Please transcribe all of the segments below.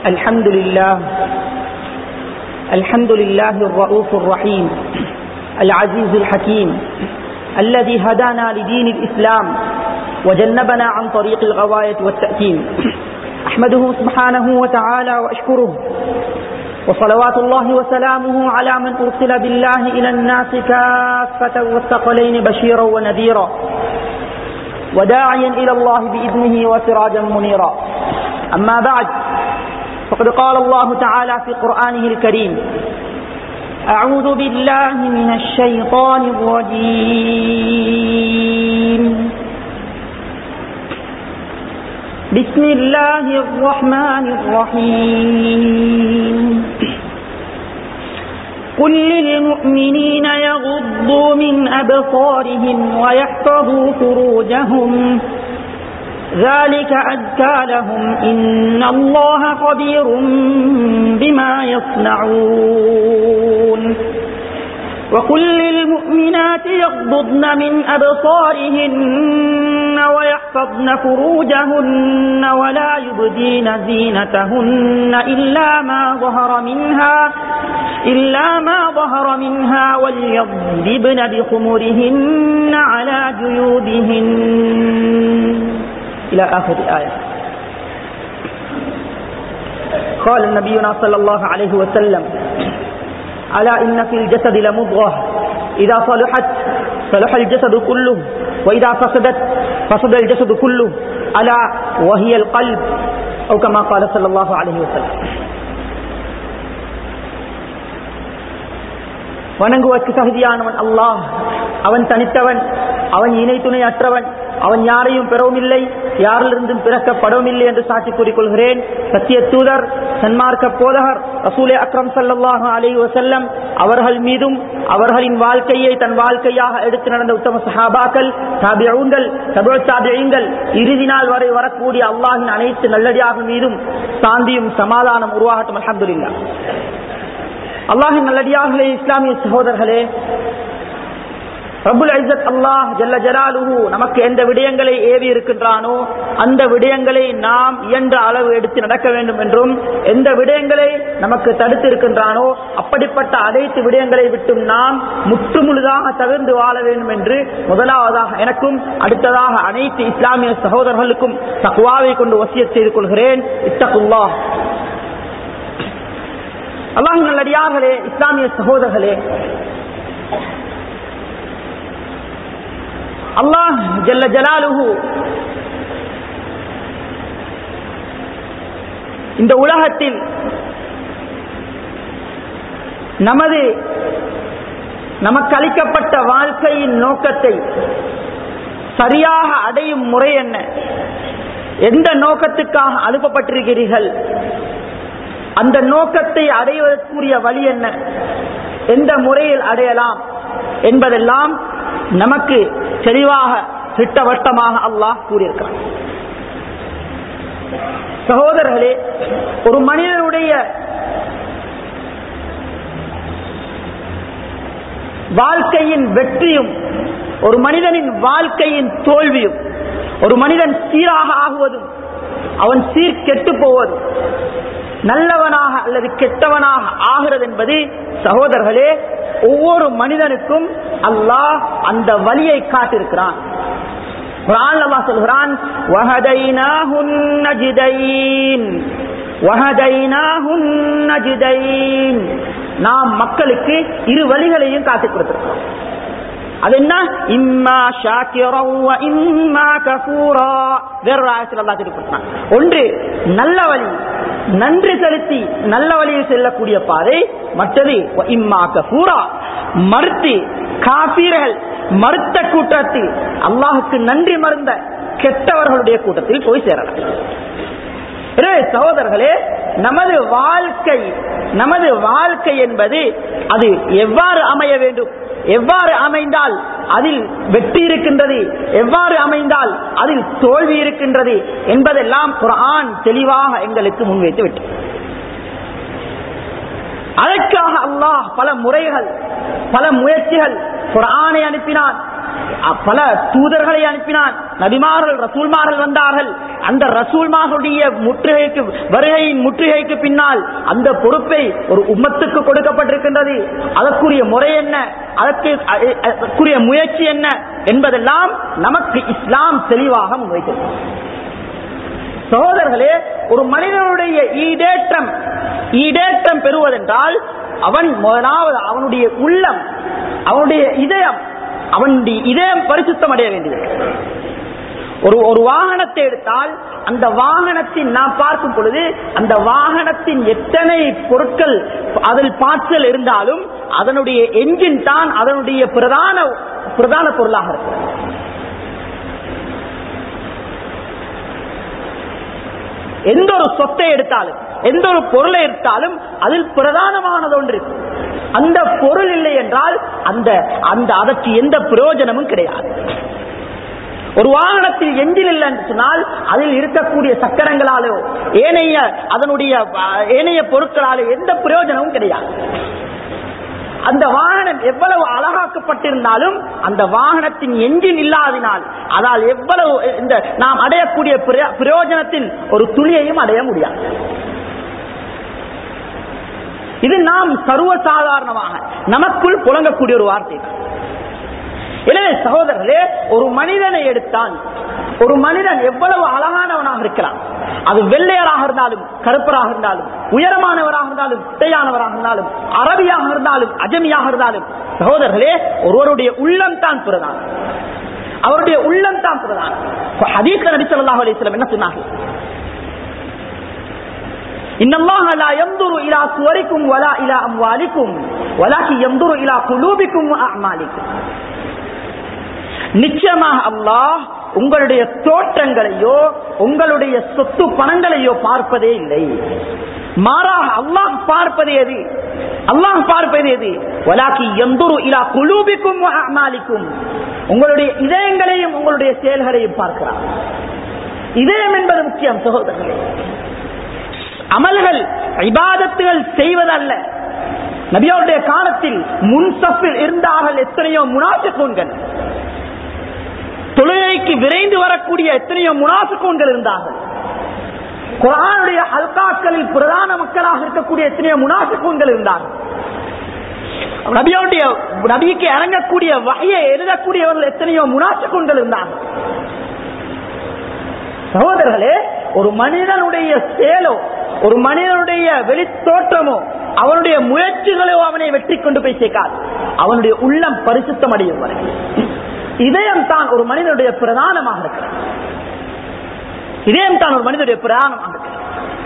الحمد لله الحمد لله الرؤوف الرحيم العزيز الحكيم الذي هدانا لدين الإسلام وجنبنا عن طريق الغواية والتأثيم أحمده سبحانه وتعالى وأشكره وصلوات الله وسلامه على من أرسل بالله إلى الناس كافة والثقلين بشيرا ونذيرا وداعيا إلى الله بإذنه وسراجا منيرا أما بعد فقد قال الله تعالى في قرآنه الكريم أعوذ بالله من الشيطان الرجيم بسم الله الرحمن الرحيم قل للمؤمنين يغضوا من أبصارهم ويحفظوا فروجهم ذلك أزكى لهم إن الله خبير بما يصنعون وقل للمؤمنات يغضضن من أبصارهن ويحفظن فروجهن ولا يبدين زينتهن إلا ما ظهر منها إلا ما ظهر منها وليضربن بخمرهن على جيوبهن إلى آخر الآية قال نبينا صلى الله عليه وسلم ألا إن في الجسد لمضغة إذا صلحت صلح الجسد كله وإذا فسدت فسد الجسد كله ألا وهي القلب أو كما قال صلى الله عليه وسلم வணங்குவதற்கு தகுதியானவன் அல்லாஹ் அவன் தனித்தவன் அவன் இணை துணை அற்றவன் அவன் யாரையும் பெறவும் இல்லை யாரிலிருந்தும் பிறக்கப்படவும் இல்லை என்று சாட்சி கூறிக்கொள்கிறேன் சத்திய தூதர் சன்மார்க்க போதகர் ரசூலே அக்ரம் சல்லாஹு அலி வசல்லம் அவர்கள் மீதும் அவர்களின் வாழ்க்கையை தன் வாழ்க்கையாக எடுத்து நடந்த உத்தம சஹாபாக்கள் தாபியங்கள் தபுள் தாபியங்கள் இறுதி நாள் வரை வரக்கூடிய அல்லாஹின் அனைத்து நல்லடியாக மீதும் சாந்தியும் சமாதானம் உருவாகட்டும் அலமதுல்லா அல்லாஹின் நல்லடியார்களே இஸ்லாமிய சகோதரர்களே ரபுல் ஐசத் அல்லாஹ் ஜல்ல ஜலாலுஹு நமக்கு எந்த விடயங்களை ஏவி இருக்கின்றானோ அந்த விடயங்களை நாம் இயன்ற அளவு எடுத்து நடக்க வேண்டும் என்றும் எந்த விடயங்களை நமக்கு தடுத்து இருக்கின்றானோ அப்படிப்பட்ட அனைத்து விடயங்களை விட்டும் நாம் முற்றுமுழுதாக தவிர்ந்து வாழ வேண்டும் என்று முதலாவதாக எனக்கும் அடுத்ததாக அனைத்து இஸ்லாமிய சகோதரர்களுக்கும் தக்குவாவை கொண்டு வசிய செய்து கொள்கிறேன் இத்தகுல்லா அல்லாஹ் நல்லடியார்களே இஸ்லாமிய சகோதரர்களே அல்லாஹ் ஜல்ல ஜலாலுஹு இந்த உலகத்தில் நமது நமக்கு அளிக்கப்பட்ட வாழ்க்கையின் நோக்கத்தை சரியாக அடையும் முறை என்ன எந்த நோக்கத்துக்காக அனுப்பப்பட்டிருக்கிறீர்கள் அந்த நோக்கத்தை அடைவதற்குரிய வழி என்ன எந்த முறையில் அடையலாம் என்பதெல்லாம் நமக்கு தெளிவாக திட்டவட்டமாக அல்லாஹ் கூறியிருக்கிறான் சகோதரர்களே ஒரு மனிதனுடைய வாழ்க்கையின் வெற்றியும் ஒரு மனிதனின் வாழ்க்கையின் தோல்வியும் ஒரு மனிதன் சீராக ஆகுவதும் அவன் சீர் கெட்டு போவதும் நல்லவனாக அல்லது கெட்டவனாக ஆகிறது என்பது சகோதரர்களே ஒவ்வொரு மனிதனுக்கும் அல்லாஹ் அந்த வழியை காட்டிருக்கிறான் சொல்கிறான் நாம் மக்களுக்கு இரு வழிகளையும் காட்டிக் கொடுத்திருக்கிறோம் அது என்ன இம்மா இம்மா கபூரா வேறொரு ஆயத்தில் அல்லா கொடுத்தான் ஒன்று நல்ல வழி நன்றி செலுத்தி நல்ல வழியில் செல்லக்கூடிய பாதை மற்றது இம்மா கபூரா மறுத்து காப்பீர்கள் மறுத்த கூட்டத்தில் அல்லாஹுக்கு நன்றி மறந்த கெட்டவர்களுடைய கூட்டத்தில் போய் சேரலாம் சகோதரர்களே நமது வாழ்க்கை நமது வாழ்க்கை என்பது அது எவ்வாறு அமைய வேண்டும் எவ்வாறு அமைந்தால் அதில் வெற்றி இருக்கின்றது எவ்வாறு அமைந்தால் அதில் தோல்வி இருக்கின்றது என்பதெல்லாம் குரான் தெளிவாக எங்களுக்கு முன்வைத்து விட்டு அதற்காக அல்லாஹ் பல முறைகள் பல முயற்சிகள் குரானை அனுப்பினான் அ- பல தூதர்களை அனுப்பினான் நபிமார்கள் ரசூல்மார்கள் வந்தார்கள் அந்த ரசூல்மார்களுடைய முற்றுகைக்கு வருகையின் முற்றுகைக்கு பின்னால் அந்த பொறுப்பை ஒரு உம்மத்துக்கு கொடுக்கப்பட்டிருக்கின்றது அதற்குரிய முறை என்ன அதற்கு அ- அ- அதற்குரிய முயற்சி என்ன என்பதெல்லாம் நமக்கு இஸ்லாம் தெளிவாக முன்வைக்கிறது சகோதரர்களே ஒரு மனிதனுடைய ஈடேற்றம் ஈடேற்றம் பெறுவதென்றால் அவன் முதலாவது அவனுடைய உள்ளம் அவனுடைய இதயம் அவனுடைய இதயம் பரிசுத்தம் அடைய வேண்டியது ஒரு ஒரு வாகனத்தை எடுத்தால் அந்த வாகனத்தின் நாம் பார்க்கும் பொழுது அந்த வாகனத்தின் எத்தனை பொருட்கள் அதில் பார்ட்ஸ்கள் இருந்தாலும் அதனுடைய என்ஜின் தான் அதனுடைய பிரதான பிரதான பொருளாக இருக்கும் எந்த ஒரு சொத்தை எடுத்தாலும் எந்த ஒரு பொருளை எடுத்தாலும் அதில் பிரதானமானது ஒன்று இருக்கு. அந்த பொருள் இல்லை என்றால் அந்த அந்த அதற்கு எந்த பிரயோஜனமும் கிடையாது ஒரு வாகனத்தில் எஞ்சில் இல்லை என்று சொன்னால் அதில் இருக்கக்கூடிய சக்கரங்களாலோ ஏனைய அதனுடைய அஹ், ஏனைய பொருட்களாலோ எந்த பிரயோஜனமும் கிடையாது அந்த வாகனம் எவ்வளவு அழகாக்கப்பட்டிருந்தாலும் அந்த வாகனத்தின் எஞ்சின் இல்லாதினால் அதால் எவ்வளவு இந்த நாம் அடையக்கூடிய பிரய- பிரயோஜனத்தின் ஒரு துளியையும் அடைய முடியாது இது நாம் சர்வசாதாரணமாக நமக்குள் புழங்கக்கூடிய ஒரு வார்த்தை தான். எனவே சகோதரர்களே ஒரு மனிதனை எடுத்தான் ஒரு மனிதன் எவ்வளவு அழகானவனாக இருக்கலாம் அது வெள்ளையராக இருந்தாலும் கருப்பராக இருந்தாலும் உயரமானவராக இருந்தாலும் குட்டையானவராக இருந்தாலும் அரபியாக இருந்தாலும் அஜமியாக இருந்தாலும் சகோதரர்களே ஒருவருடைய உள்ளம் தான் பிரதானம் அவருடைய உள்ளம் தான் பிரதானம் ஹதீஸ் நபி ஸல்லல்லாஹு அலைஹி வஸல்லம் என்ன சொன்னார்கள் إن الله لا ينظر إلى صوركم ولا إلى أموالكم ولكن ينظر إلى قلوبكم وأعمالكم நிச்சயமாக அல்லாஹ் உங்களுடைய தோட்டங்களையோ உங்களுடைய சொத்து பணங்களையோ பார்ப்பதே இல்லை மாறாக அல்லாஹ் பார்ப்பது எது அல்லாஹ் பார்ப்பது எது வலாக்கி எந்தொரு இலா குலூபிக்கும் அமாலிக்கும் உங்களுடைய இதயங்களையும் உங்களுடைய செயல்களையும் பார்க்கிறார் இதயம் என்பது முக்கியம் சகோதரர்களே அமல்கள் இபாதத்துகள் செய்வதல்ல நபியோருடைய காலத்தில் முன்சப்பில் இருந்தார்கள் எத்தனையோ முனாசிக்கூன்கள் தொழுகைக்கு விரைந்து வரக்கூடிய எத்தனையோ முனாசிக்கூன்கள் இருந்தார்கள் குரானுடைய ஹல்காக்களில் பிரதான மக்களாக இருக்கக்கூடிய எத்தனையோ முனாசிக்கூன்கள் இருந்தார்கள் நபியோடைய நபிக்கு இறங்கக்கூடிய வகையை எழுதக்கூடியவர்கள் எத்தனையோ முனாசிக்கூன்கள் இருந்தார்கள் சகோதரர்களே ஒரு மனிதனுடைய செயலோ ஒரு மனிதனுடைய வெளித்தோற்றமோ அவனுடைய முயற்சிகளோ அவனை வெற்றி கொண்டு போய் சேர்க்காது அவனுடைய உள்ளம் பரிசுத்தம் அடையும் வரை இதயம் தான் ஒரு மனிதனுடைய பிரதானமாக இருக்கிறது இதயம் தான் ஒரு மனிதனுடைய பிரதானமாக இருக்கிறது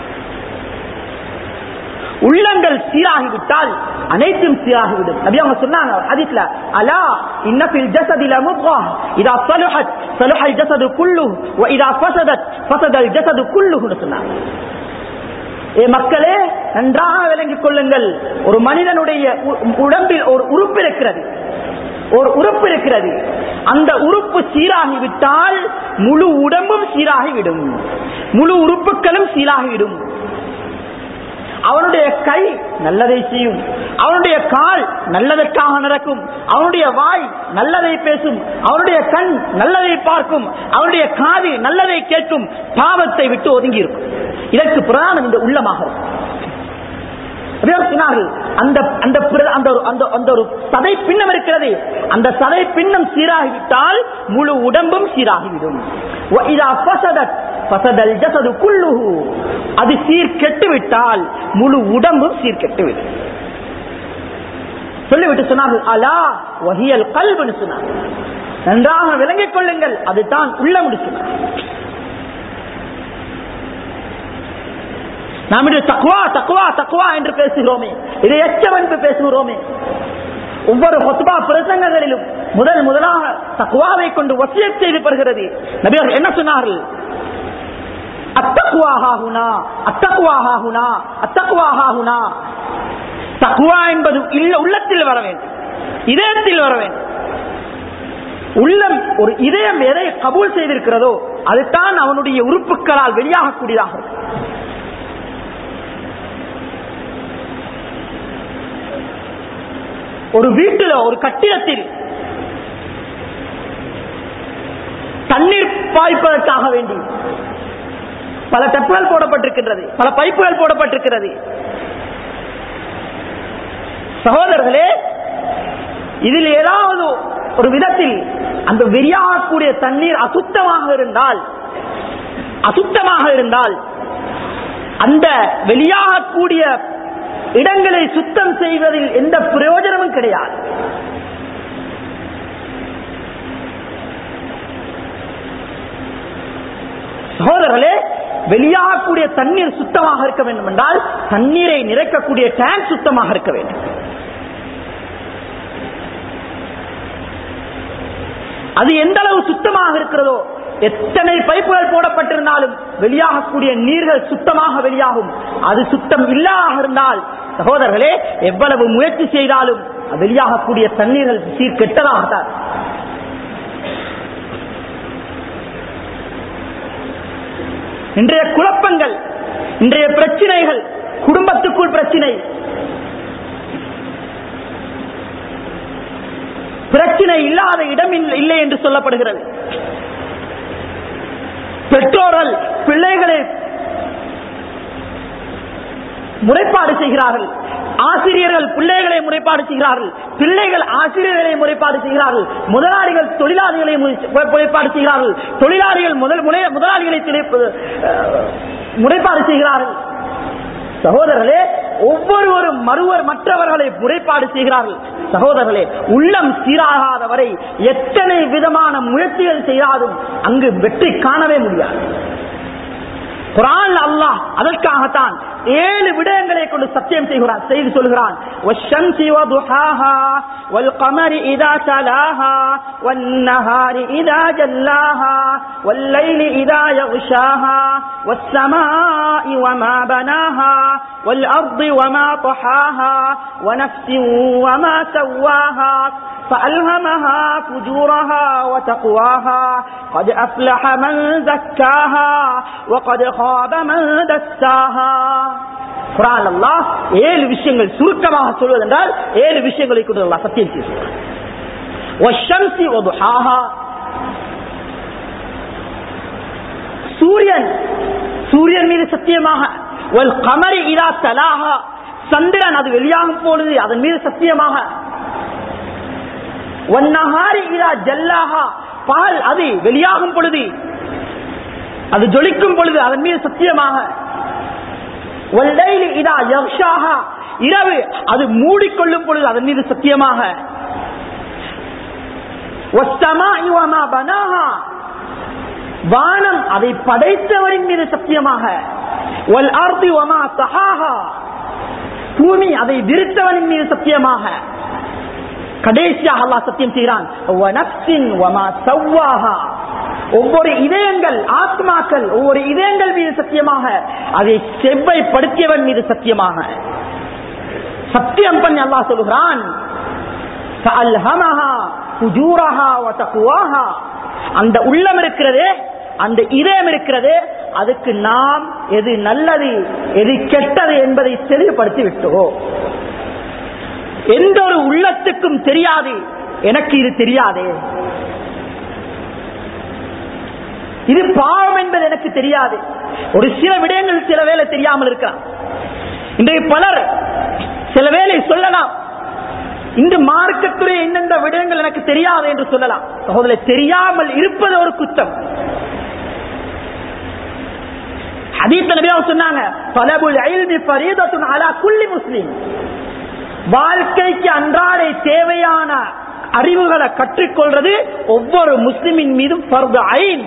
உள்ளங்கள் சீராகிவிட்டால் அனைத்தும் சீராகிவிடும் நபி அவங்க சொன்னாங்க ஹதீஸ்ல அலா இன்ன ஃபில் ஜஸதில முத்கா இதா ஸலஹத் ஸலஹல் ஜஸது குல்லுஹு வ இதா ஃபஸதத் ஃபஸதல் ஜஸது குல்லுஹுன்னு சொன்னாங்க ஏ மக்களே நன்றாக விளங்கிக் கொள்ளுங்கள் ஒரு மனிதனுடைய உ- உடம்பில் ஒரு உறுப்பு இருக்கிறது ஒரு உறுப்பு இருக்கிறது அந்த உறுப்பு சீராகிவிட்டால் முழு உடம்பும் சீராகிவிடும் முழு உறுப்புகளும் சீராகிவிடும் அவனுடைய கை நல்லதை செய்யும் அவனுடைய கால் நல்லதற்காக நடக்கும் அவனுடைய வாய் நல்லதை பேசும் அவனுடைய கண் நல்லதை பார்க்கும் அவனுடைய காது நல்லதை கேட்கும் பாவத்தை விட்டு ஒதுங்கி இருக்கும் இதற்கு பிரதானம் இந்த உள்ளமாக இருக்கும் அப்படியே சொன்னார்கள் அந்த அந்த பிர- அந்த ஒரு- அந்த அந்த ஒரு சதை பின்னம் இருக்கிறது அந்த சதை பின்னம் சீராகிவிட்டால் முழு உடம்பும் சீராகிவிடும் வ இதா ஃபஸதத் ஃபஸதல் ஜஸது குல்லுஹு அது சீர்கெட்டு விட்டால் முழு உடம்பும் சீர்கெட்டு விடும் சொல்லிவிட்டு சொன்னார்கள் அலா வஹியல் கல்புன்னு சொன்னார்கள் நன்றாக விளங்கிக் கொள்ளுங்கள் அதுதான் உள்ளம் சொன்னார் நாம் இன்று தக்குவா தக்குவா தக்குவா என்று பேசுகிறோமே இதை எச்சம் என்று பேசுகிறோமே ஒவ்வொரு ஹொத்பா பிரசங்கங்களிலும் முதல் முதலாக தக்குவாவை கொண்டு வசியத் செய்து பெறுகிறது நபியர் என்ன சொன்னார்கள் அத்தக்குவாகுனா அத்தக்குவாகுனா அத்தக்குவாகுனா தக்குவா என்பது இல்ல உள்ளத்தில் வர வேண்டும் இதயத்தில் வர வேண்டும் உள்ளம் ஒரு இதயம் எதை கபூல் செய்திருக்கிறதோ அதுதான் அவனுடைய உறுப்புகளால் வெளியாகக்கூடியதாக இருக்கும் ஒரு வீட்டில் ஒரு கட்டிடத்தில் பாய்ப்பதற்காக வேண்டி பல டெப்புகள் போடப்பட்டிருக்கின்றது பல பைப்புகள் போடப்பட்டிருக்கிறது சகோதரர்களே இதில் ஏதாவது ஒரு விதத்தில் அந்த வெறியாகக்கூடிய தண்ணீர் அசுத்தமாக இருந்தால் அசுத்தமாக இருந்தால் அந்த வெளியாகக்கூடிய இடங்களை சுத்தம் செய்வதில் எந்த பிரயோஜனமும் கிடையாது சகோதரர்களே வெளியாகக்கூடிய தண்ணீர் சுத்தமாக இருக்க வேண்டும் என்றால் தண்ணீரை நிறைக்கக்கூடிய டேங்க் சுத்தமாக இருக்க வேண்டும் அது எந்த அளவு சுத்தமாக இருக்கிறதோ எத்தனை பைப்புகள் போடப்பட்டிருந்தாலும் வெளியாகக்கூடிய நீர்கள் சுத்தமாக வெளியாகும் அது சுத்தம் இல்லாத இருந்தால் சகோதரர்களே எவ்வளவு முயற்சி செய்தாலும் வெளியாகக்கூடிய தண்ணீர்கள் சீர் கெட்டதாகத்தான் இன்றைய குழப்பங்கள் இன்றைய பிரச்சனைகள் குடும்பத்துக்குள் பிரச்சனை பிரச்சனை இல்லாத இடம் இல்லை என்று சொல்லப்படுகிறது பெற்றோர்கள் பிள்ளைகளை முறைப்பாடு செய்கிறார்கள் ஆசிரியர்கள் பிள்ளைகளை முறைப்பாடு செய்கிறார்கள் பிள்ளைகள் ஆசிரியர்களை முறைப்பாடு செய்கிறார்கள் முதலாளிகள் தொழிலாளிகளை முறைப்பாடு செய்கிறார்கள் தொழிலாளிகள் முதல் முதலாளிகளை முறைப்பாடு செய்கிறார்கள் சகோதரர்களே ஒவ்வொருவரும் மறுவர் மற்றவர்களை முறைப்பாடு செய்கிறார்கள் சகோதரர்களே உள்ளம் சீராகாதவரை எத்தனை விதமான முயற்சிகள் செய்யாதும் அங்கு வெற்றி காணவே முடியாது குரான் அல்லாஹ் அதற்காகத்தான் ஏழு விடயங்களை கொண்டு சத்தியம் செய்கிறான் செய்து சொல்கிறான் والشمس وضحاها والقمر إذا تلاها والنهار إذا جلاها والليل إذا يغشاها والسماء وما بناها والأرض وما طحاها ونفس وما سواها فألهمها فجورها وتقواها قد أفلح من زكاها وقد خاب من دساها குரான் அல்லாஹ் ஏழு விஷயங்கள் சுருக்கமாக சொல்வதென்றால் ஏழு விஷயங்களை கொண்டு அல்லாஹ் சத்தியம் செய்கிறார் சூரியன் சூரியன் மீது சத்தியமாக ஒரு கமரி இதா தலாகா சந்திரன் அது வெளியாகும் பொழுது அதன் மீது சத்தியமாக ஒன்னஹாரி இதா ஜல்லாகா பகல் அது வெளியாகும் பொழுது அது ஜொலிக்கும் பொழுது அதன் மீது சத்தியமாக இதா யக்ஷாகா இரவு அது மூடிக்கொள்ளும் பொழுது அதன் மீது சத்தியமாக வானம் அதை படைத்தவரின் மீது சத்தியமாக பூமி அதை விரித்தவனின் மீது சத்தியமாக கடைசியாக அல்லா சத்தியம் செய்கிறான் ஒவ்வொரு இதயங்கள் ஆத்மாக்கள் ஒவ்வொரு இதயங்கள் மீது சத்தியமாக அதை செவ்வைப்படுத்தியவன் மீது சத்தியமாக சத்தியம் பண்ணி அல்லா சொல்லுகிறான் அந்த உள்ளம் இருக்கிறதே அந்த இதயம் இருக்கிறது அதுக்கு நாம் எது நல்லது எது கெட்டது என்பதை தெளிவுபடுத்தி விட்டோம் எந்த ஒரு உள்ளத்துக்கும் தெரியாது எனக்கு இது தெரியாதே இது பாவம் என்பது எனக்கு தெரியாது ஒரு சில விடயங்கள் சில வேலை தெரியாமல் இருக்கலாம் இன்றைய பலர் சில வேலை சொல்லலாம் இந்த மார்க்கத்துறை எந்தெந்த விடயங்கள் எனக்கு தெரியாது என்று சொல்லலாம் சகோதரர் தெரியாமல் இருப்பது ஒரு குற்றம் ஹதீஸ் நபியாக சொன்னாங்க பலபுல் ஐல்மி ஃபரீதத்துன் அலா குல்லி முஸ்லிம் வாழ்க்கைக்கு அன்றாட தேவையான அறிவுகளை கற்றுக்கொள்றது ஒவ்வொரு முஸ்லிமின் மீதும் பர்து ஐன்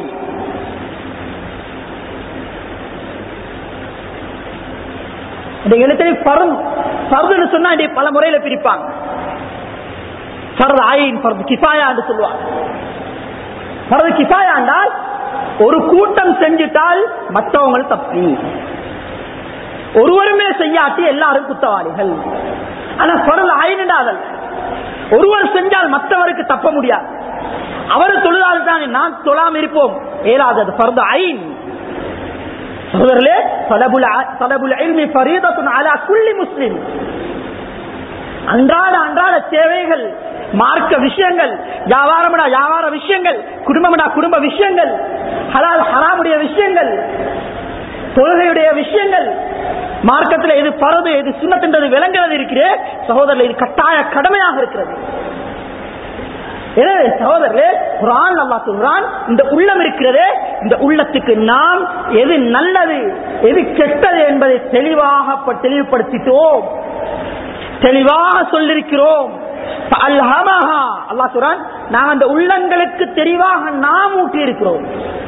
இந்த எழுத்துல பரும் பருதுன்னு சொன்னா இதை பல முறையில பிரிப்பாங்க பருது ஐன் பருது கிஃபாயா என்று சொல்லுவாங்க பருது கிஃபாயா என்றால் ஒரு கூட்டம் செஞ்சிட்டால் மற்றவங்க தப்பி ஒருவருமே செய்யாட்டி எல்லாரும் குத்தவாளிகள் ஆனா பருது ஐந்தாதல் ஒருவர் செஞ்சால் மற்றவருக்கு தப்ப முடியாது அவர் தொழுதால் தான் நான் தொழாம இருப்போம் ஏலாதது பருது ஐன் சகோதரர்களே தலபுல் தலபுல் இல்மி ஃபரீதத்துன் அலா குல்லி முஸ்லிம் அன்றாட அன்றாட தேவைகள் மார்க்க விஷயங்கள் வியாபாரம்டா வியாபார விஷயங்கள் குடும்பம்டா குடும்ப விஷயங்கள் ஹலால் ஹராமுடைய விஷயங்கள் தொழுகையுடைய விஷயங்கள் மார்க்கத்தில் எது பரது எது சுண்ணத்தின்றது விளங்குறது இருக்கிறே சகோதரர் இது கட்டாய கடமையாக இருக்கிறது எனவே சகோதரர்களே குரான் அல்லா சொல்றான் இந்த உள்ளம் இருக்கிறதே இந்த உள்ளத்துக்கு நாம் எது நல்லது எது கெட்டது என்பதை தெளிவாக ப- தெளிவுபடுத்திட்டோம் தெளிவாக சொல்லிருக்கிறோம் அல்ஹமஹா அல்லாஹ் சொல்றான் நாம் அந்த உள்ளங்களுக்கு தெளிவாக நாம் ஊட்டி இருக்கிறோம்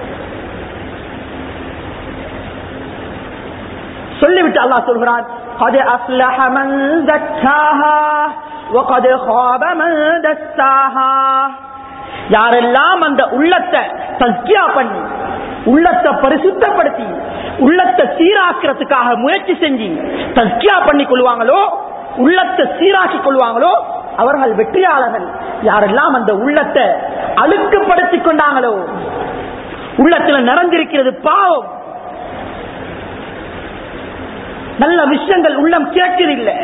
சொல்லிவிட்டு அல்லாஹ் சொல்கிறான் قد أفلح من زكاها وقد خاب من دساها யாரெல்லாம் அந்த உள்ளத்தை தஸ்கியா பண்ணி உள்ளத்தை பரிசுத்தப்படுத்தி உள்ளத்தை சீராக்கிறதுக்காக முயற்சி செஞ்சு தஸ்கியா பண்ணி கொள்வாங்களோ உள்ளத்தை சீராக்கி கொள்வாங்களோ அவர்கள் வெற்றியாளர்கள் யாரெல்லாம் அந்த உள்ளத்தை அழுக்குப்படுத்திக் கொண்டாங்களோ உள்ளத்துல நிறைந்திருக்கிறது பாவம் நல்ல விஷயங்கள் உள்ளம் கேட்கிறதில்லை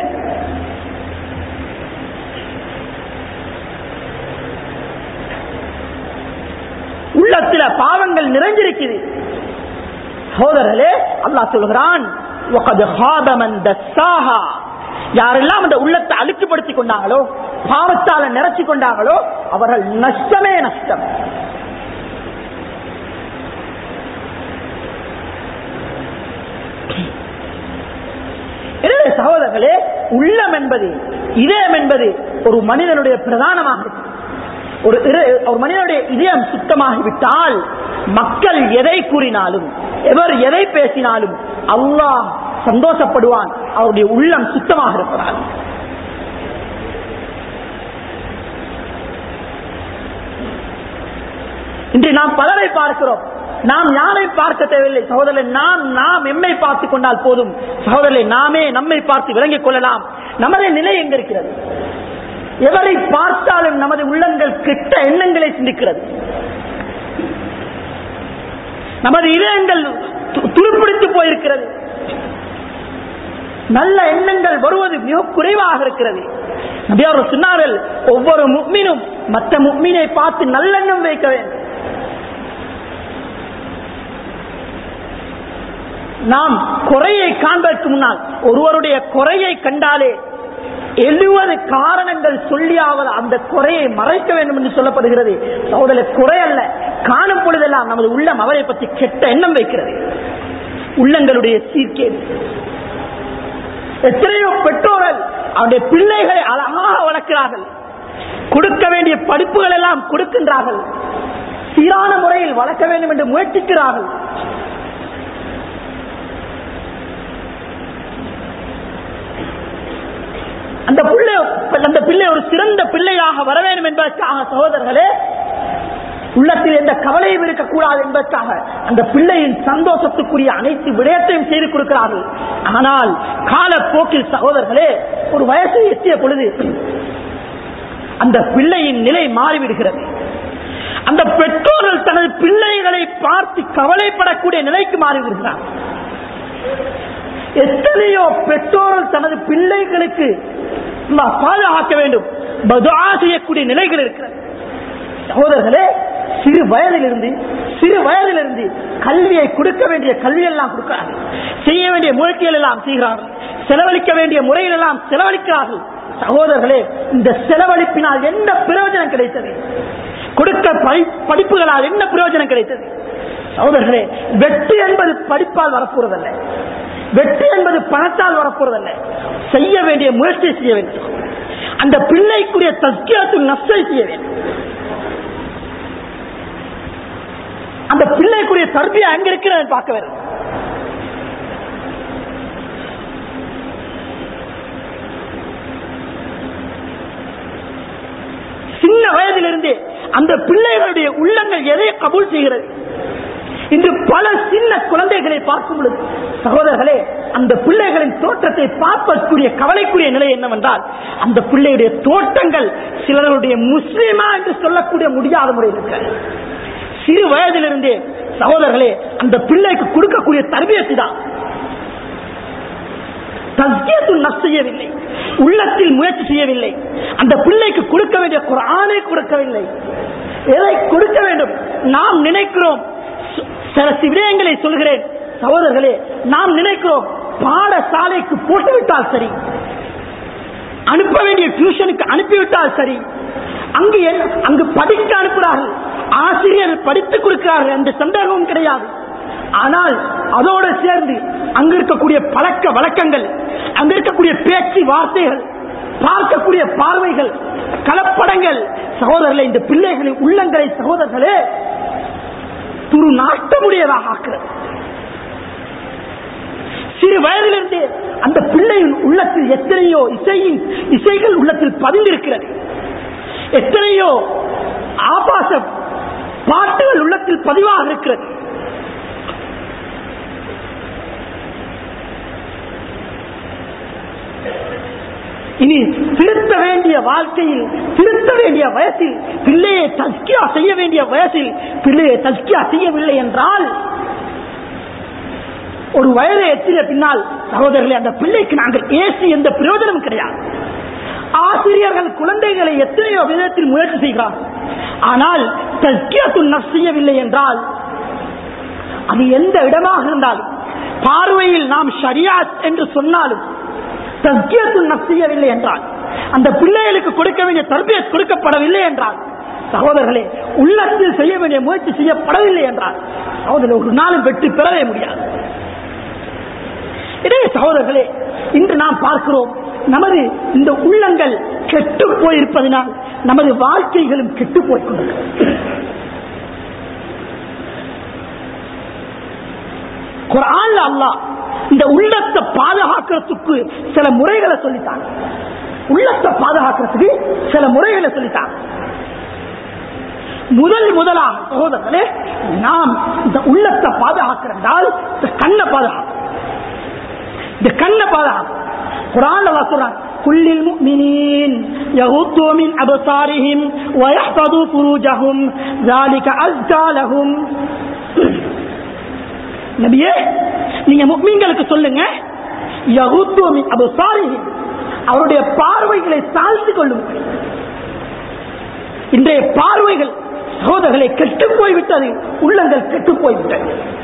உள்ளத்துல பாவங்கள் நிறைஞ்சிருக்குது சோதரர்களே அல்லாஹ் சொல்கிறான் وَقَدْ خَابَ مَنْ دَسَّاهَا. யாரெல்லாம் அந்த உள்ளத்தை அழுக்குப்படுத்திக் கொண்டாங்களோ பாவத்தால நிறைச்சு கொண்டாங்களோ அவர்கள் நஷ்டமே நஷ்டம் எனவே சகோதரர்களே உள்ளம் என்பது இதயம் என்பது ஒரு மனிதனுடைய பிரதானமாக இருக்கு. ஒரு இரு- ஒரு மனிதனுடைய இதயம் சுத்தமாகிவிட்டால் மக்கள் எதை கூறினாலும் எவர் எதை பேசினாலும் அல்லாஹ் சந்தோஷப்படுவான் அவருடைய உள்ளம் சுத்தமாக இருப்பதால் இன்று நாம் பலரை பார்க்கிறோம் நாம் யாரை பார்க்க தேவையில்லை சகோதரரை நாம் நாம் எம்மை பார்த்துக் கொண்டால் போதும் சகோதரரை நாமே நம்மை பார்த்து விளங்கிக் கொள்ளலாம் நமது நிலை எங்க இருக்கிறது எவரை பார்த்தாலும் நமது உள்ளங்கள் கெட்ட எண்ணங்களை சிந்திக்கிறது நமது இதயங்கள் து- துருப்பிடித்து போயிருக்கிறது நல்ல எண்ணங்கள் வருவது மிக குறைவாக இருக்கிறது நபி அவர்கள் சொன்னார்கள் ஒவ்வொரு முக்மினும் மற்ற முக்மீனை பார்த்து நல்லெண்ணம் வைக்க வேண்டும் நாம் குறையை காண்பதற்கு முன்னால் ஒருவருடைய குறையை கண்டாலே எழுபது காரணங்கள் சொல்லியாவது அந்த குறையை மறைக்க வேண்டும் என்று சொல்லப்படுகிறது சகோதர குறை அல்ல காணும் பொழுதெல்லாம் நமது உள்ளம் அவரை பற்றி கெட்ட எண்ணம் வைக்கிறது உள்ளங்களுடைய சீர்கேடு எத்தனையோ பெற்றோர்கள் அவருடைய பிள்ளைகளை அழகாக வளர்க்கிறார்கள் கொடுக்க வேண்டிய படிப்புகள் எல்லாம் கொடுக்கின்றார்கள் சீரான முறையில் வளர்க்க வேண்டும் என்று முயற்சிக்கிறார்கள் அந்த பிள்ளை அந்த பிள்ளை ஒரு சிறந்த பிள்ளையாக வர வேண்டும் என்பதற்காக சகோதரர்களே உள்ளத்தில் எந்த கவலையும் இருக்கக்கூடாது என்பதற்காக அந்த பிள்ளையின் சந்தோஷத்துக்குரிய அனைத்து விடயத்தையும் செய்து கொடுக்கிறார்கள் ஆனால் காலப்போக்கில் சகோதரர்களே ஒரு வயசை எட்டிய பொழுது அந்த பிள்ளையின் நிலை மாறிவிடுகிறது அந்த பெற்றோர்கள் தனது பிள்ளைகளை பார்த்து கவலைப்படக்கூடிய நிலைக்கு மாறிவிடுகிறார் எத்தனையோ பெற்றோர்கள் தனது பிள்ளைகளுக்கு அல்லாஹ் பாதுகாக்க வேண்டும் பதுஆ செய்யக்கூடிய நிலைகள் இருக்கிறது சகோதரர்களே சிறு வயதிலிருந்து சிறு வயதிலிருந்து கல்வியை கொடுக்க வேண்டிய கல்வியெல்லாம் கொடுக்கிறார்கள் செய்ய வேண்டிய முயற்சிகள் எல்லாம் செய்கிறார்கள் செலவழிக்க வேண்டிய முறையில் எல்லாம் செலவழிக்கிறார்கள் சகோதரர்களே இந்த செலவழிப்பினால் என்ன பிரயோஜனம் கிடைத்தது கொடுக்க படி- படிப்புகளால் என்ன பிரயோஜனம் கிடைத்தது சகோதரர்களே வெற்றி என்பது படிப்பால் வரப்போறதல்ல வெற்றி என்பது பணத்தால் வரப்போறதல்ல செய்ய வேண்டிய முயற்சியை செய்ய வேண்டும் அந்த பிள்ளைக்குரிய தஸ்கியத்தில் நஷ்டை செய்ய வேண்டும் அந்த பிள்ளைக்குரிய தர்பியா எங்க இருக்கிறது பார்க்க வேண்டும் சின்ன வயதிலிருந்தே அந்த பிள்ளைகளுடைய உள்ளங்கள் எதை கபூல் செய்கிறது இன்று பல சின்ன குழந்தைகளை பார்க்கும் பொழுது சகோதரர்களே அந்த பிள்ளைகளின் தோற்றத்தை பார்ப்பதற்குரிய கவலைக்குரிய நிலை என்னவென்றால் அந்த பிள்ளையுடைய தோட்டங்கள் சிலருடைய முஸ்லிமா என்று சொல்லக்கூடிய முடியாத முறையில் இருக்கிறது சிறு வயதிலிருந்தே சகோதரர்களே அந்த பிள்ளைக்கு கொடுக்கக்கூடிய தர்பியத்தை தான் தஸ்கியத்துல் நஃப்ஸ் செய்யவில்லை உள்ளத்தில் முயற்சி செய்யவில்லை அந்த பிள்ளைக்கு கொடுக்க வேண்டிய குரானை கொடுக்கவில்லை எதை கொடுக்க வேண்டும் நாம் நினைக்கிறோம் ச- சில விடயங்களை சொல்கிறேன் சகோதரர்களே நாம் நினைக்கிறோம் பாடசாலைக்கு போட்டுவிட்டால் சரி அனுப்ப வேண்டிய டியூஷனுக்கு அனுப்பிவிட்டால் சரி அங்கு என்ன- அங்கு படிக்க அனுப்புகிறார்கள் ஆசிரியர் படித்துக் கொடுக்கிறார்கள் என்ற சந்தேகமும் கிடையாது ஆனால் அதோடு சேர்ந்து அங்கு இருக்கக்கூடிய பழக்க வழக்கங்கள் அங்க இருக்கக்கூடிய பேச்சு வார்த்தைகள் பார்க்கக்கூடிய பார்வைகள் கலப்படங்கள் சகோதரர்களை இந்த பிள்ளைகளின் உள்ளங்களை சகோதரர்களே துரு நாட்டமுடையதாக ஆக்கிறது சிறு வயதிலிருந்து அந்த பிள்ளையின் உள்ளத்தில் எத்தனையோ இசையின் இசைகள் உள்ளத்தில் பதிந்திருக்கிறது எத்தனையோ ஆபாச பாட்டுகள் உள்ளத்தில் பதிவாக இருக்கிறது இனி திருத்த வேண்டிய வாழ்க்கையில் திருத்த வேண்டிய வயசில் பிள்ளையை தஸ்கியா செய்ய வேண்டிய வயசில் பிள்ளையை தஸ்கியா செய்யவில்லை என்றால் ஒரு வயதை எத்தின பின்னால் சகோதரர்களே அந்த பிள்ளைக்கு நாங்கள் ஏசி எந்த பிரயோஜனமும் கிடையாது ஆசிரியர்கள் குழந்தைகளை எத்தனையோ விதத்தில் முயற்சி செய்கிறார்கள் ஆனால் தஸ்கியத்துள் செய்யவில்லை என்றால் அது எந்த இடமாக இருந்தாலும் பார்வையில் நாம் ஷரியாத் என்று சொன்னாலும் தஸ்கியத்துள் செய்யவில்லை என்றால் அந்த பிள்ளைகளுக்கு கொடுக்க வேண்டிய தர்பியத் கொடுக்கப்படவில்லை என்றால் சகோதரர்களே உள்ளத்தில் செய்ய வேண்டிய முயற்சி செய்யப்படவில்லை என்றால் சகோதரர் ஒரு நாளும் வெற்றி பெறவே முடியாது இதே சகோதரர்களே இன்று நாம் பார்க்கிறோம் நமது இந்த உள்ளங்கள் கெட்டு போயிருப்பதனால் நமது வாழ்க்கைகளும் கெட்டு போய் கொண்டிருக்கிறது குரான்ல அல்லாஹ் இந்த உள்ளத்தை பாதுகாக்கிறதுக்கு சில முறைகளை சொல்லித்தாங்க உள்ளத்தை பாதுகாக்கிறதுக்கு சில முறைகளை சொல்லித்தாங்க முதல் முதலாக சகோதரர்களே நாம் இந்த உள்ளத்தை பாதுகாக்கிறதால் இந்த கண்ணை பாதுகாக்கும் இந்த கண்ணை பாதுகாக்கும் குரான் அல்லாஹ் சொல்றான் كل المؤمنين يغضوا من أبصارهم ويحفظوا فروجهم ذلك أزكى لهم நபியே நீங்க முக்மீன்களுக்கு சொல்லுங்க யகுத்து மின் அபசாரிஹிம் அவருடைய பார்வைகளை தாழ்த்து கொள்ளுங்கள் இன்றைய பார்வைகள் சகோதரர்களை கெட்டு போய்விட்டது உள்ளங்கள் கெட்டு போய்விட்டது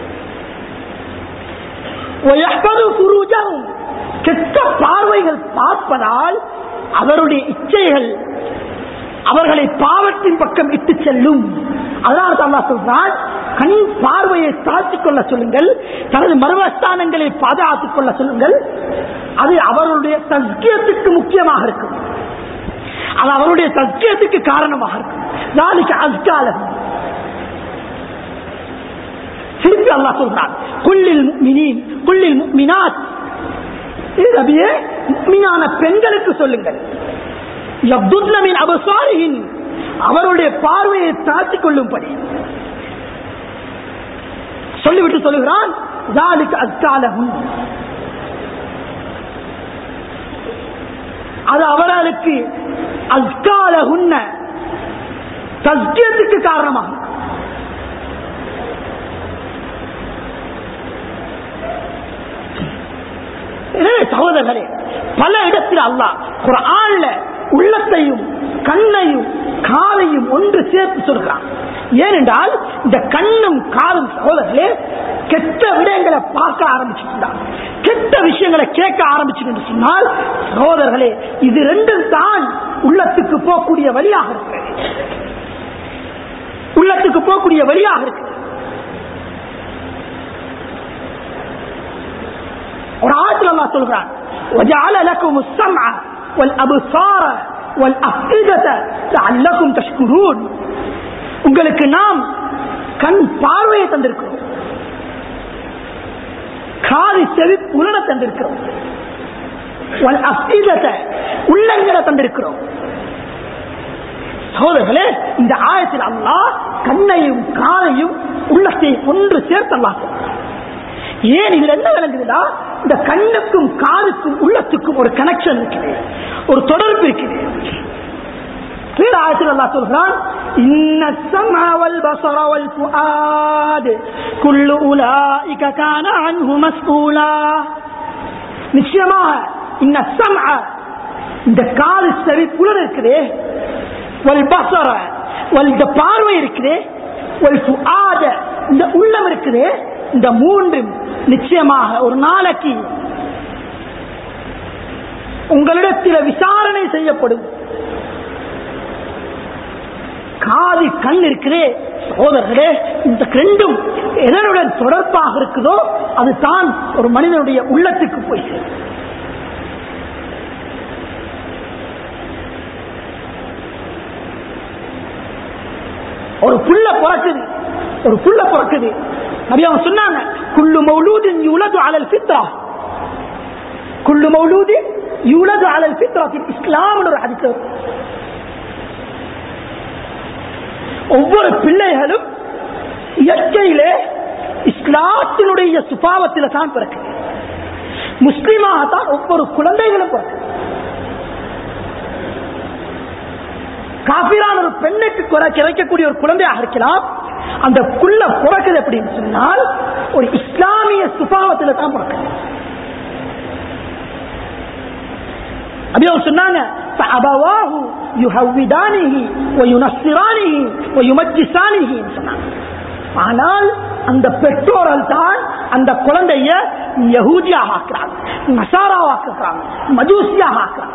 وَيَحْفَظُوا فُرُوجَهُمْ. கெட்ட பார்வைகள் பார்ப்பதால் அவருடைய இச்சைகள் அவர்களை பாவத்தின் பக்கம் இட்டு செல்லும் அதனால அல்லா சொல்றான் கண் பார்வையை தாழ்த்திக் கொள்ள சொல்லுங்கள் தனது மர்மஸ்தானங்களை பாதுகாத்துக் கொள்ள சொல்லுங்கள் அது அவர்களுடைய தஸ்கியத்துக்கு முக்கியமாக இருக்கும் அது அவருடைய தஸ்கியத்துக்கு காரணமாக இருக்கும் நாளைக்கு அஸ்காலம் திருப்பி அல்லா சொல்றான் குள்ளில் மினின் குள்ளில் மினாத் நபியே முக்மினான பெண்களுக்கு சொல்லுங்கள் யப்துத்னமின் அபசாரியின் அவருடைய பார்வையை தாழ்த்திக் கொள்ளும்படி சொல்லிவிட்டு சொல்லுகிறான் ஜாலிக்கு அஸ்காலகும் அது அவர்களுக்கு அஸ்காலகுன்ன தஸ்கியத்துக்கு காரணமாகும் எனவே சகோதரர்களே பல இடத்தில் அல்லாஹ் குரான்ல உள்ளத்தையும் கண்ணையும் காலையும் ஒன்று சேர்த்து சொல்கிறான் ஏனென்றால் இந்த கண்ணும் காலும் சகோதரர்களே கெட்ட விடயங்களை பார்க்க ஆரம்பிச்சுட்டான் கெட்ட விஷயங்களை கேட்க ஆரம்பிச்சு சொன்னால் சகோதரர்களே இது ரெண்டும் தான் உள்ளத்துக்கு போகக்கூடிய வழியாக இருக்கிறது உள்ளத்துக்கு போகக்கூடிய வழியாக இருக்கு ஒரு ஆயத்தில் அல்லாஹ் சொல்கிறான் وجعل لكم السمع والابصار والافئده لعلكم تشكرون உங்களுக்கு நாம் கண் பார்வையை தந்திருக்கிறோம் காது செவி புலனை தந்திருக்கிறோம் அஸ்திதத்தை உள்ளங்களை தந்திருக்கிறோம் சகோதரர்களே இந்த ஆயத்தில் அல்லாஹ் கண்ணையும் காலையும் உள்ளத்தையும் ஒன்று சேர்த்து அல்லாஹ் ஏன் இதுல என்ன விளங்குதுன்னா இந்த கண்ணுக்கும் காதுக்கும் உள்ளத்துக்கும் ஒரு கனெக்ஷன் இருக்குது ஒரு தொடர்பு இருக்குது ஆயத்தில் அல்லா சொல்கிறான் إن السمع والبصر والفؤاد كل أولئك كان عنه مسؤولا நிச்சயமாக இந்த சம்அ, இந்த காது செவி புலன் இருக்குதே வல் பசர வல் இந்த பார்வை இருக்குதே வல் ஃபுஆத இந்த உள்ளம் இருக்குதே இந்த மூன்று நிச்சயமாக ஒரு நாளைக்கு உங்களிடத்தில் விசாரணை செய்யப்படும் காது கண் இருக்கிறே சகோதரர்களே இந்த ரெண்டும் எதனுடன் தொடர்பாக இருக்குதோ அதுதான் ஒரு மனிதனுடைய உள்ளத்துக்கு போய் சேரும். ஒரு புள்ள பிறக்குது ஒரு புள்ள பிறக்குது நபி அவங்க சொன்னாங்க குள்ளு மௌலூதின் யுலது அலல் ஃபித்ரா குள்ளு மௌலூதின் யுலது அலல் ஃபித்ரா இஸ்லாம்னு ஒரு ஹதீஸ் வருது. ஒவ்வொரு பிள்ளைகளும் இயற்கையிலே இஸ்லாத்தினுடைய சுபாவத்தில் தான் பிறக்குது முஸ்லிமாகத்தான் ஒவ்வொரு குழந்தைகளும் பிறக்குது காபிரான ஒரு பெண்ணுக்கு குறை- கிடைக்கக்கூடிய ஒரு குழந்தையாக இருக்கலாம் அந்த குள்ள பிறக்குது அப்படின்னு சொன்னால் ஒரு இஸ்லாமிய சுபாவத்தில் தான் பிறக்குது அப்படி அவங்க சொன்னாங்க فأبواه يهودانه وينصرانه ويمجسانه சொன்னாங்க. ஆனால் அந்த பெற்றோர்கள் தான் அந்த குழந்தைய யகூதியாக ஆக்குறாங்க நசாராவாக்குறாங்க மஜூசியாக ஆக்குறாங்க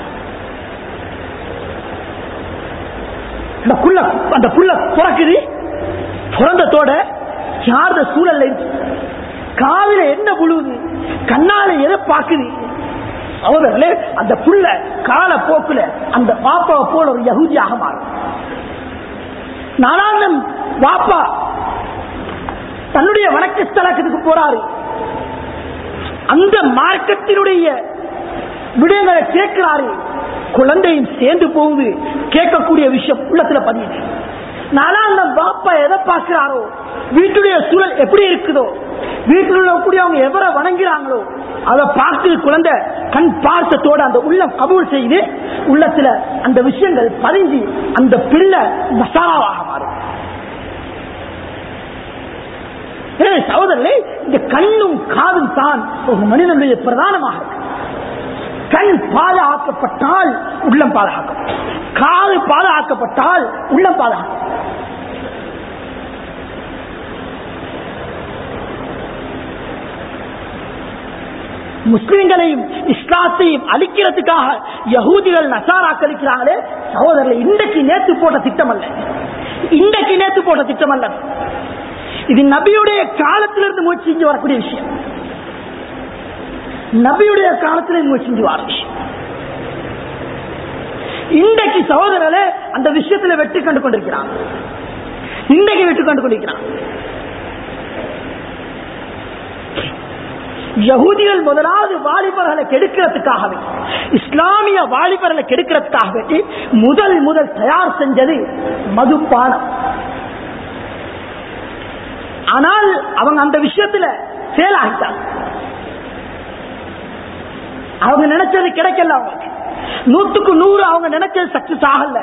அந்த புள்ள அந்த புள்ள பிறக்குது பிறந்தத்தோட யார்த சூழல்ல இருக்கு காவில என்ன புழுவுது கண்ணால எதை பாக்குது அவர்களே அந்த புள்ள கால போக்குல அந்த பாப்பாவை போல ஒரு யகுதியாக மாறும் நானாந்தம் பாப்பா தன்னுடைய வணக்க ஸ்தலத்துக்கு போறாரு அந்த மார்க்கத்தினுடைய விடயங்களை கேட்கிறாரு குழந்தையும் சேர்ந்து போகுது கேட்கக்கூடிய விஷயம் உள்ளத்துல பதியுது நானா அந்த பாப்பா எதை பார்க்கிறாரோ வீட்டுடைய சூழல் எப்படி இருக்குதோ வீட்டில் உள்ளக்கூடியவங்க எவரை வணங்குறாங்களோ அதை பார்த்து குழந்தை கண் பார்த்தத்தோட அந்த உள்ளம் கபூல் செய்து உள்ளத்துல அந்த விஷயங்கள் பதிஞ்சு அந்த பிள்ளை மசாலாவாக மாறும் ஏ சகோதரர்களே இந்த கண்ணும் காதும் தான் ஒரு மனிதனுடைய பிரதானமாக இருக்கு. கண் பாதுகாக்கப்பட்டால் உள்ளம் பாதுகாக்கப்படும் காது பாதுகாக்கப்பட்டால் உள்ளம் பாதுகாக்கும் முஸ்லிம்களையும் இஸ்லாத்தையும் அழிக்கிறதுக்காக யகூதிகள் நசாராக்கள் இருக்கிறாங்களே சகோதரர்கள் இன்றைக்கு நேத்து போட்ட திட்டம் அல்ல இன்றைக்கு நேத்து போட்ட திட்டம் அல்ல இது நபியுடைய காலத்திலிருந்து முயற்சி செஞ்சு வரக்கூடிய விஷயம் நபியுடைய காலத்திலிருந்து முயற்சி செஞ்சு வர விஷயம் இன்றைக்கு சகோதரர்களே அந்த விஷயத்துல வெற்றி கண்டு கொண்டிருக்கிறான் இன்றைக்கு வெற்றி கண்டு கொண்டிருக்கிறான் யகூதிகள் முதலாவது வாலிபர்களை கெடுக்கிறதுக்காகவே இஸ்லாமிய வாலிபர்களை கெடுக்கிறதுக்காக வேண்டி முதல் முதல் தயார் செஞ்சது மதுபானம் ஆனால் அவங்க அந்த விஷயத்துல ஃபெயில் ஆகிட்டாங்க அவங்க நினைச்சது கிடைக்கல அவங்களுக்கு நூத்துக்கு நூறு அவங்க நினைச்சது சக்சஸ் ஆகல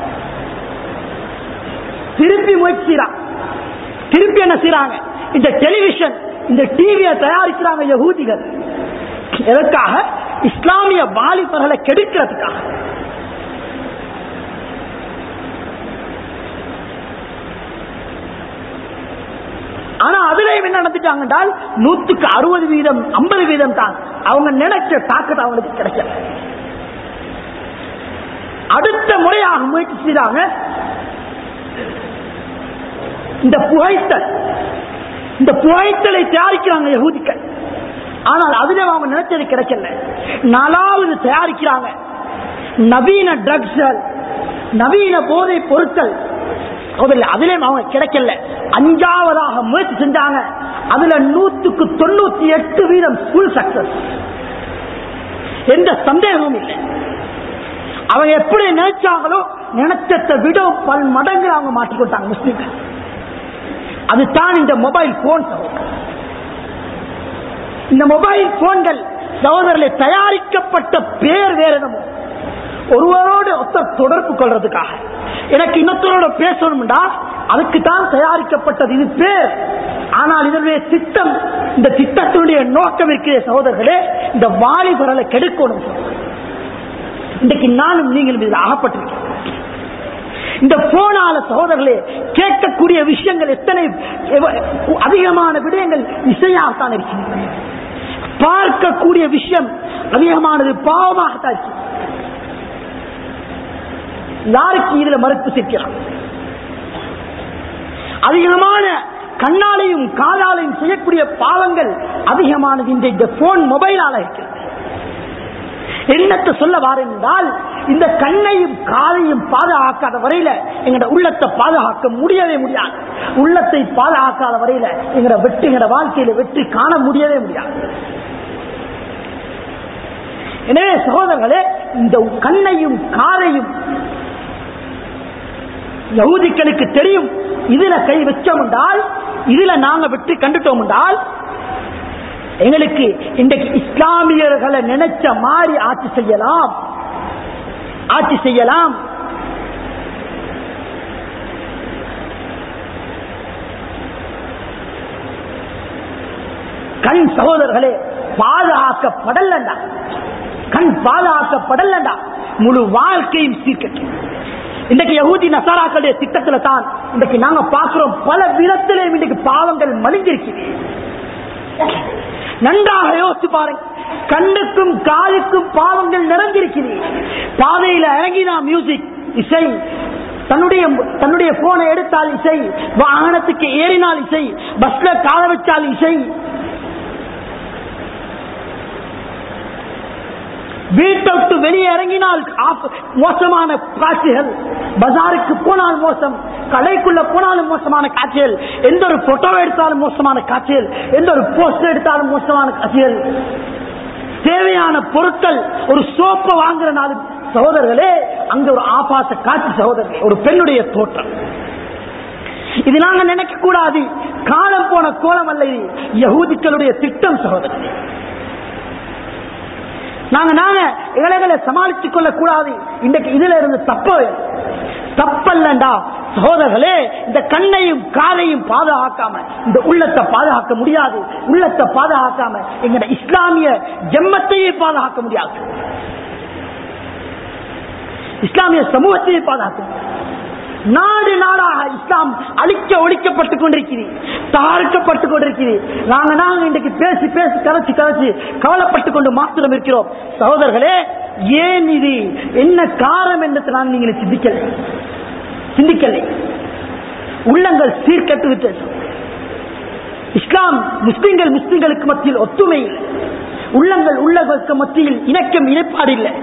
திருப்பி முயற்சி செய்யறாங்க திருப்பி என்ன செய்யறாங்க இந்த டெலிவிஷன் இந்த டிவியை தயாரிக்கிறாங்க யகூதிகள் எதற்காக இஸ்லாமிய வாலிபர்களை கெடுக்கிறதுக்காக ஆனா அதுல என்ன நடந்துட்டாங்க என்றால் நூத்துக்கு அறுபது வீதம் ஐம்பது வீதம் தான் அவங்க நினைச்ச தாக்கத்தை அவங்களுக்கு கிடைக்கல அடுத்த முறையாக முயற்சி செய்தாங்க இந்த புகைத்தல் இந்த புகைத்தலை தயாரிக்கிறாங்க யகூதிக்கள் ஆனால் அதுல அவங்க நினைச்சது கிடைக்கல நாலாவது தயாரிக்கிறாங்க நவீன ட்ரக்ஸ்கள் நவீன போதை பொருட்கள் அதுல அதிலே அவங்க கிடைக்கல அஞ்சாவதாக முயற்சி செஞ்சாங்க அதுல நூத்துக்கு தொண்ணூத்தி எட்டு வீதம் ஃபுல் சக்சஸ் எந்த சந்தேகமும் இல்லை அவங்க எப்படி நினைச்சாங்களோ நினைச்சதை விட பல் மடங்கு அவங்க மாட்டிக்கொண்டாங்க முஸ்லீம்கள் அதுதான் இந்த மொபைல் போன் இந்த மொபைல் போன்கள் சகோதரர்களை தயாரிக்கப்பட்ட பேர் வேற என்னமோ ஒருவரோடு ஒருத்தர் தொடர்பு கொள்றதுக்காக எனக்கு இன்னொருத்தரோட பேசணும்டா அதுக்கு தான் தயாரிக்கப்பட்டது இது பேர் ஆனால் இதனுடைய திட்டம் இந்த திட்டத்தினுடைய நோக்கம் இருக்கிற சகோதரர்களே இந்த வாலிபரலை கெடுக்கணும் இன்றைக்கு நானும் நீங்களும் இதில் அகப்பட்டிருக்கேன் இந்த போனால சகோதரர்களே கேட்கக்கூடிய விஷயங்கள் எத்தனை எவ- அதிகமான விடயங்கள் இசையாகத்தான் இருக்கின்றன பார்க்கக்கூடிய விஷயம் அதிகமானது பாவமாகத்தான் இருக்கு யாருக்கு இதுல மறுப்பு சேர்க்கிறான் அதிகமான கண்ணாலையும் காதாலையும் செய்யக்கூடிய பாவங்கள் அதிகமானது இந்த இந்த போன் மொபைலால இருக்கிறது என்னத்தை சொல்ல வாரென்றால் இந்த கண்ணையும் காதையும் பாதுகாக்காத வரையில எங்கட உள்ளத்தை பாதுகாக்க முடியவே முடியாது உள்ளத்தை பாதுகாக்காத வரையில எங்கட வெற்றி எங்கட வாழ்க்கையில வெற்றி காண முடியவே முடியாது எனவே சகோதரர்களே இந்த கண்ணையும் காதையும் யகுதிகளுக்கு தெரியும் இதுல கை வச்சோம் என்றால் இதுல நாங்க வெற்றி கண்டுட்டோம் என்றால் எங்களுக்கு இன்றைக்கு இஸ்லாமியர்களை நினைச்ச மாதிரி ஆட்சி செய்யலாம் ஆட்சி செய்யலாம் கண் சகோதரர்களே பாதுகாக்கப்படலண்டா கண் பாதுகாக்கப்படலண்டா முழு வாழ்க்கையும் சீர்கட்டும் இன்றைக்கு யகூதி நசாராக்களுடைய திட்டத்துல தான் இன்றைக்கு நாங்க பார்க்கிறோம் பல விதத்திலேயும் இன்றைக்கு பாவங்கள் மலிஞ்சிருக்கிறது நன்றாக யோசித்து பாருங்க கண்ணுக்கும் காதுக்கும் பாவங்கள் நிறைஞ்சிருக்கிறது பாதையில இறங்கினா மியூசிக் இசை தன்னுடைய தன்னுடைய போனை எடுத்தால் இசை வாகனத்துக்கு ஏறினால் இசை பஸ்ல கால வச்சால் இசை வீட்டை விட்டு வெளியே இறங்கினால் ஆப்- மோசமான காட்சிகள் பஜாருக்கு போனால் மோசம் கடைக்குள்ள போனாலும் மோசமான காட்சிகள் எந்த ஒரு போட்டோ எடுத்தாலும் மோசமான காட்சிகள் எந்த ஒரு போஸ்டர் எடுத்தாலும் மோசமான காட்சிகள் தேவையான பொருட்கள் ஒரு சோப்பை வாங்குறனாலும் சகோதரர்களே அங்க ஒரு ஆபாச காட்சி சகோதரர்களே ஒரு பெண்ணுடைய தோற்றம் இது நாங்க நினைக்க கூடாது காலம் போன கோலம் அல்ல இது யகூதிகளுடைய திட்டம் சகோதரர்களே நாங்க நாங்க இளைஞர்களை சமாளித்துக் கொள்ள கூடாது இன்றைக்கு இதுல இருந்து தப்ப தப்பல்லண்டா சகோதரர்களே இந்த கண்ணையும் காதையும் பாதுகாக்காம இந்த உள்ளத்தை பாதுகாக்க முடியாது உள்ளத்தை பாதுகாக்காம எங்கட இஸ்லாமிய ஜெம்மத்தையே பாதுகாக்க முடியாது இஸ்லாமிய சமூகத்தையே பாதுகாக்க முடியாது நாடு நாடாக இஸ்லாம் அழிக்க ஒழிக்கப்பட்டுக் கொண்டிருக்கிறது தாழ்க்கப்பட்டுக் கொண்டிருக்கிறது நாங்க நாங்க இன்றைக்கு பேசி பேசி கரைச்சு கரைச்சு கவலைப்பட்டுக் கொண்டு மாத்திரம் இருக்கிறோம் சகோதரர்களே ஏன் இது என்ன காரணம் என்று நான் நீங்கள் சிந்திக்கலை சிந்திக்கலை உள்ளங்கள் சீர்கட்டு விட்டது இஸ்லாம் முஸ்லிம்கள் முஸ்லிம்களுக்கு மத்தியில் ஒத்துமை இல்லை உள்ளங்கள் உள்ளங்களுக்கு மத்தியில் இணக்கம் இணைப்பாடு இல்லை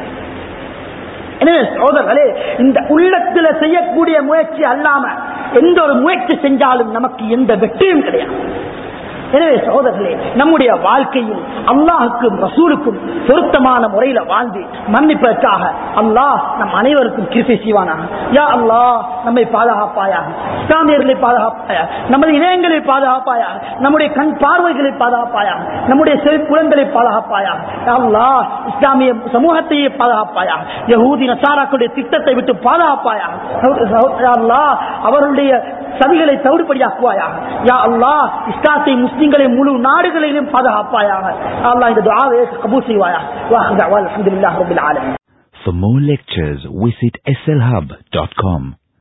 எனவே சோதரர்களே இந்த உள்ளத்துல செய்யக்கூடிய முயற்சி அல்லாம எந்த ஒரு முயற்சி செஞ்சாலும் நமக்கு எந்த வெற்றியும் கிடையாது எனவே சகோதரர்களே நம்முடைய வாழ்க்கையில் அல்லாஹுக்கும் ரசூலுக்கும் பொருத்தமான முறையில வாழ்ந்து மன்னிப்பதற்காக அல்லாஹ் நம் அனைவருக்கும் கிருப்பை செய்வானாக யா அல்லாஹ் நம்மை பாதுகாப்பாயாக இஸ்லாமியர்களை பாதுகாப்பாயாக நமது இதயங்களை பாதுகாப்பாயாக நம்முடைய கண் பார்வைகளை பாதுகாப்பாயாக நம்முடைய செவிப்புலங்களை பாதுகாப்பாயாக யா அல்லாஹ் இஸ்லாமிய சமூகத்தையே பாதுகாப்பாயாக யகூதி நசாராக்களுடைய திட்டத்தை விட்டு பாதுகாப்பாயாக யா அல்லாஹ் அவர்களுடைய சதிகளை தவிடுபடியாக்குவாயாக யா அல்லாஹ் இஸ்லாத்தை முஸ்லிம்களை முழு நாடுகளிலும் பாதுகாப்பாயாக யா அல்லாஹ் இந்த துஆவை கபூல் செய்வாயாக வாஹ் தஅவா அல்ஹம்துலில்லாஹி ரப்பில் ஆலமீன் For more lectures, visit slhub.com.